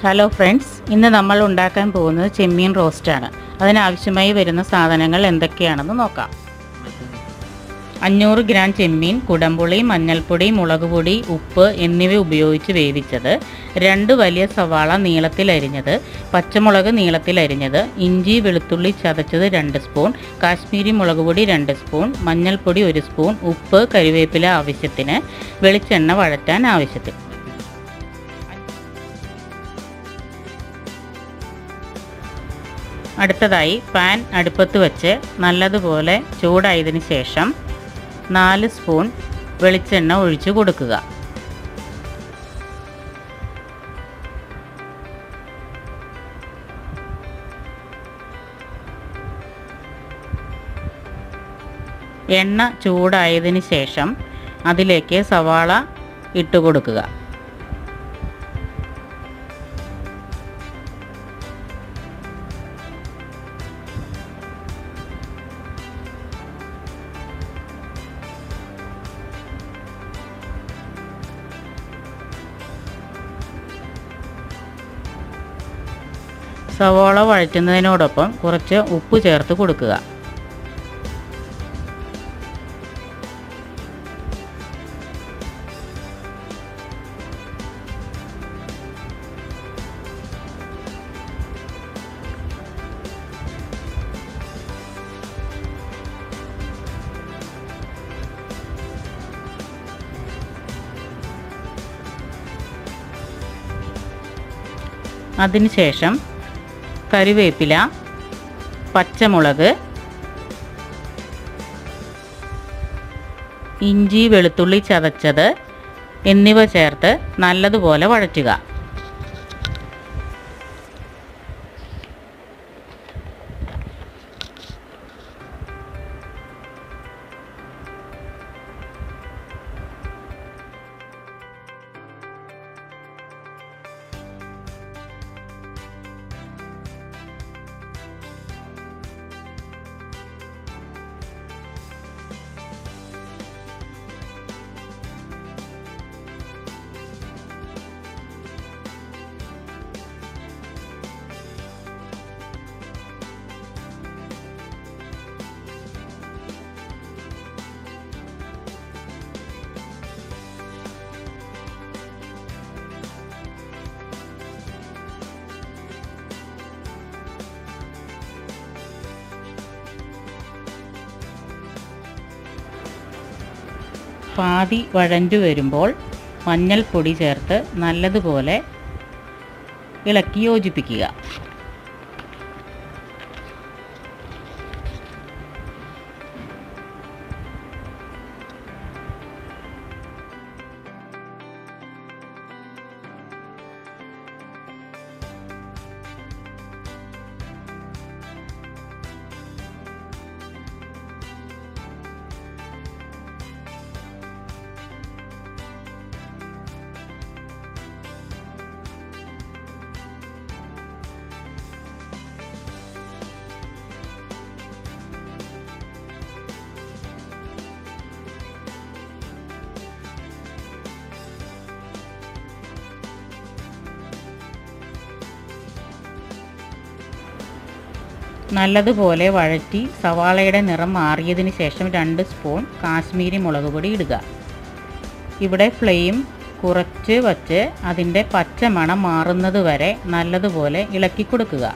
hello friends ഇന്ന് നമ്മൾ ഉണ്ടാക്കാൻ പോകുന്നത് ചെമ്മീൻ റോസ്റ്റാണ് അതിനാവശ്യമായി വരുന്ന സാധനങ്ങൾ എന്തൊക്കെയാണെന്ന് നോക്കാം അഞ്ഞൂറ് ഗ്രാം ചെമ്മീൻ കുടംപുളി മഞ്ഞൾപ്പൊടി മുളക് പൊടി ഉപ്പ് എന്നിവ ഉപയോഗിച്ച് വേവിച്ചത് രണ്ട് വലിയ സവാള നീളത്തിൽ അരിഞ്ഞത് പച്ചമുളക് നീളത്തിൽ അരിഞ്ഞത് ഇഞ്ചി വെളുത്തുള്ളി ചതച്ചത് രണ്ട് സ്പൂൺ കാശ്മീരി മുളക് പൊടി രണ്ട് സ്പൂൺ മഞ്ഞൾപ്പൊടി ഒരു സ്പൂൺ ഉപ്പ് കറിവേപ്പില ആവശ്യത്തിന് വെളിച്ചെണ്ണ വഴറ്റാൻ ആവശ്യത്തിന് അടുത്തതായി പാൻ അടുപ്പത്ത് വെച്ച് നല്ലതുപോലെ ചൂടായതിനു ശേഷം നാല് സ്പൂൺ വെളിച്ചെണ്ണ ഒഴിച്ചു കൊടുക്കുക എണ്ണ ചൂടായതിനു ശേഷം അതിലേക്ക് സവാള ഇട്ട് കൊടുക്കുക സവോള വഴറ്റുന്നതിനോടൊപ്പം കുറച്ച് ഉപ്പ് ചേർത്ത് കൊടുക്കുക അതിനുശേഷം കറിവേപ്പില പച്ചമുളക് ഇഞ്ചി വെളുത്തുള്ളി ചതച്ചത് എന്നിവ ചേർത്ത് നല്ലതുപോലെ വഴറ്റുക പാതി വഴണ്ടു വരുമ്പോൾ മഞ്ഞൾപ്പൊടി ചേർത്ത് നല്ലതുപോലെ ഇളക്കി യോജിപ്പിക്കുക നല്ലതുപോലെ വഴറ്റി സവാളയുടെ നിറം മാറിയതിന് ശേഷം രണ്ട് സ്പൂൺ കാശ്മീരി മുളക് പൊടി ഇടുക ഇവിടെ ഫ്ലെയിം കുറച്ച് വച്ച് അതിൻ്റെ പച്ച മണം മാറുന്നത് വരെ നല്ലതുപോലെ ഇളക്കി കൊടുക്കുക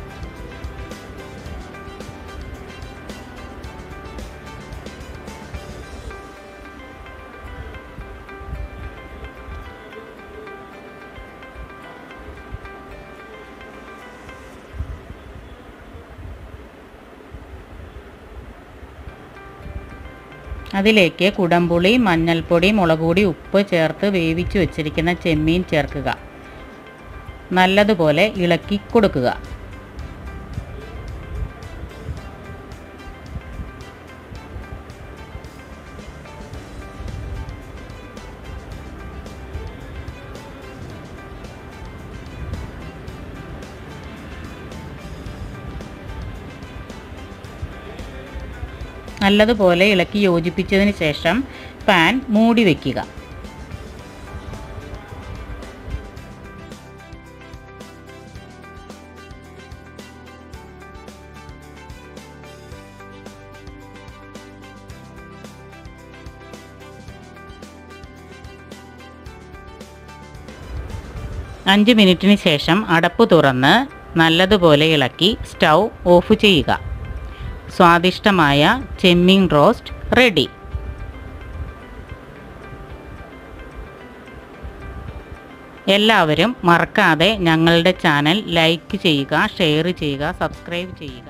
അതിലേക്ക് കുടംപുളി മഞ്ഞൾപ്പൊടി മുളക് പൊടി ഉപ്പ് ചേർത്ത് വേവിച്ച് വെച്ചിരിക്കുന്ന ചെമ്മീൻ ചേർക്കുക നല്ലതുപോലെ ഇളക്കി കൊടുക്കുക നല്ലതുപോലെ ഇളക്കി യോജിപ്പിച്ചതിന് ശേഷം പാൻ മൂടി വയ്ക്കുക അഞ്ച് മിനിറ്റിന് ശേഷം അടപ്പ് തുറന്ന് നല്ലതുപോലെ ഇളക്കി സ്റ്റൗ ഓഫ് ചെയ്യുക സ്വാദിഷ്ടമായ ചെമ്മീൻ റോസ്റ്റ് റെഡി എല്ലാവരും മറക്കാതെ ഞങ്ങളുടെ ചാനൽ ലൈക്ക് ചെയ്യുക ഷെയർ ചെയ്യുക സബ്സ്ക്രൈബ് ചെയ്യുക